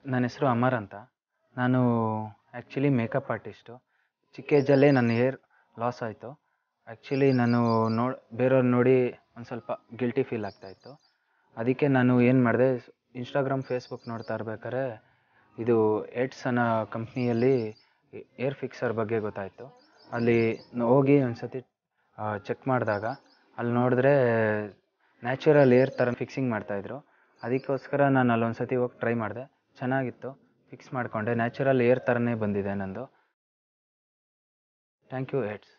ನನ್ನ ಹೆಸರು ಅಮರ್ ಅಂತ ನಾನು ಆ್ಯಕ್ಚುಲಿ ಮೇಕಪ್ ಆರ್ಟಿಸ್ಟು ಚಿಕ್ಕ ಏಜಲ್ಲೇ ನನ್ನ ಹೇರ್ ಲಾಸ್ ಆಯಿತು ಆ್ಯಕ್ಚುಲಿ ನಾನು ನೋಡಿ ಬೇರೆಯವ್ರನ್ನ ನೋಡಿ ಒಂದು ಸ್ವಲ್ಪ ಗಿಲ್ಟಿ ಫೀಲ್ ಆಗ್ತಾಯಿತ್ತು ಅದಕ್ಕೆ ನಾನು ಏನು ಮಾಡಿದೆ ಇನ್ಸ್ಟಾಗ್ರಾಮ್ ಫೇಸ್ಬುಕ್ ನೋಡ್ತಾ ಇರ್ಬೇಕಾದ್ರೆ ಇದು ಎಡ್ಸ್ ಅನ್ನೋ ಕಂಪ್ನಿಯಲ್ಲಿ ಏರ್ ಫಿಕ್ಸರ್ ಬಗ್ಗೆ ಗೊತ್ತಾಯಿತು ಅಲ್ಲಿ ಹೋಗಿ ಒಂದು ಸತಿ ಚೆಕ್ ಮಾಡಿದಾಗ ಅಲ್ಲಿ ನೋಡಿದ್ರೆ ನ್ಯಾಚುರಲ್ ಏರ್ ಥರ ಫಿಕ್ಸಿಂಗ್ ಮಾಡ್ತಾಯಿದ್ರು ಅದಕ್ಕೋಸ್ಕರ ನಾನು ಅಲ್ಲೊಂದು ಸತಿ ಹೋಗಿ ಟ್ರೈ ಮಾಡಿದೆ ಚೆನ್ನಾಗಿತ್ತು ಫಿಕ್ಸ್ ಮಾಡಿಕೊಂಡೆ ನ್ಯಾಚುರಲ್ ಏರ್ ಥರನೇ ಬಂದಿದೆ ನನ್ನದು ಥ್ಯಾಂಕ್ ಯು ಎಡ್ಸ್